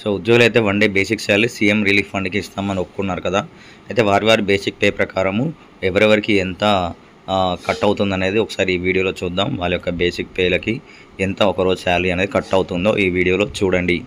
so ఉద్యోగులు అయితే one day basic salary CM relief ఫండ్కి ఇస్తామని ఒప్పుకున్నారు కదా అయితే వారి వారి బేసిక్ పే ప్రకారము ఎవరెవరికి ఎంత ఆ, కట్ అవుతుంది అనేది ఒకసారి ఈ వీడియోలో చూద్దాం వాళ్ళ యొక్క బేసిక్ పేలకి ఎంత ఒకరోజు శాలరీ అనేది కట్ అవుతుందో ఈ వీడియోలో చూడండి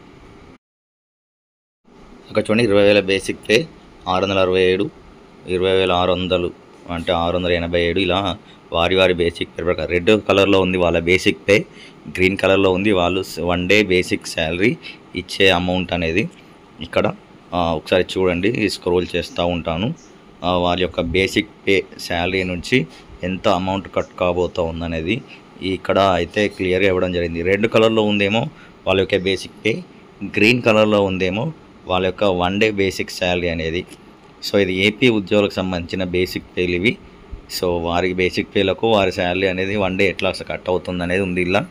ఇక్కడ చూడండి ఇరవై వేల బేసిక్ పే ఆరు వందల అరవై ఏడు ఇరవై వేల ఆరు వందలు అంటే ఆరు వందల ఎనభై ఏడు ఇలా వారి వారి బేసిక్ పే ప్రకారం రెడ్ కలర్లో ఉంది వాళ్ళ బేసిక్ పే గ్రీన్ కలర్లో ఉంది వాళ్ళు వన్ డే బేసిక్ శాలరీ ఇచ్చే అమౌంట్ అనేది ఇక్కడ ఆ, ఒకసారి చూడండి స్క్రోల్ చేస్తూ ఉంటాను ఆ, వారి యొక్క బేసిక్ పే శాలరీ నుంచి ఎంత అమౌంట్ కట్ కాబోతా ఉందనేది ఇక్కడ అయితే క్లియర్గా ఇవ్వడం జరిగింది రెడ్ కలర్లో ఉందేమో వాళ్ళ యొక్క బేసిక్ పే గ్రీన్ కలర్లో ఉందేమో వాళ్ళ యొక్క వన్ డే బేసిక్ శాలరీ అనేది సో ఇది ఏపీ ఉద్యోగులకు సంబంధించిన బేసిక్ పేలు ఇవి సో వారి బేసిక్ పేలకు వారి శాలరీ అనేది వన్ డే ఎట్లా కట్ అవుతుంది అనేది ఉంది ఇలా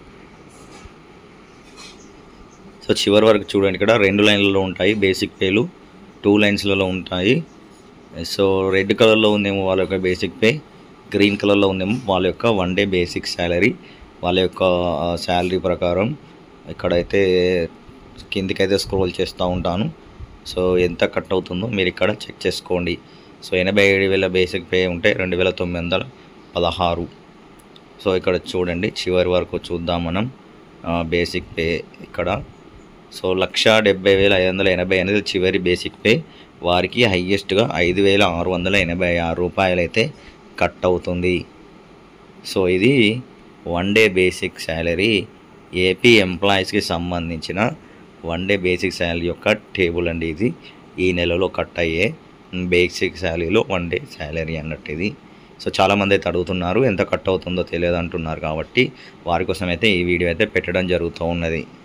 సో చివరి వరకు చూడండి ఇక్కడ రెండు లైన్లలో ఉంటాయి బేసిక్ పేలు టూ లైన్స్లలో ఉంటాయి సో రెడ్ కలర్లో ఉందేమో వాళ్ళ యొక్క బేసిక్ పే గ్రీన్ కలర్లో ఉందేమో వాళ్ళ యొక్క వన్ డే బేసిక్ శాలరీ వాళ్ళ యొక్క శాలరీ ప్రకారం ఇక్కడైతే కిందికైతే స్క్రోల్ చేస్తూ ఉంటాను సో ఎంత కట్ అవుతుందో మీరు ఇక్కడ చెక్ చేసుకోండి సో ఎనభై ఏడు వేల బేసిక్ పే ఉంటే రెండు వేల తొమ్మిది వందల పదహారు సో ఇక్కడ చూడండి చివరి వరకు చూద్దాం మనం బేసిక్ పే ఇక్కడ సో లక్ష డెబ్బై వేల ఐదు వందల ఎనభై అనేది చివరి బేసిక్ పే వారికి హయ్యెస్ట్గా ఐదు వేల ఆరు వందల ఎనభై ఆరు రూపాయలు అయితే కట్ అవుతుంది సో ఇది one day basic salary AP ఎంప్లాయీస్కి సంబంధించిన వన్ డే బేసిక్ శాలరీ యొక్క టేబుల్ అండి ఇది ఈ నెలలో కట్ అయ్యే బేసిక్ శాలరీలో వన్ డే శాలరీ అన్నట్టు ఇది సో చాలామంది అయితే అడుగుతున్నారు ఎంత కట్ అవుతుందో తెలియదు అంటున్నారు కాబట్టి వారి కోసం అయితే ఈ వీడియో అయితే పెట్టడం జరుగుతూ ఉన్నది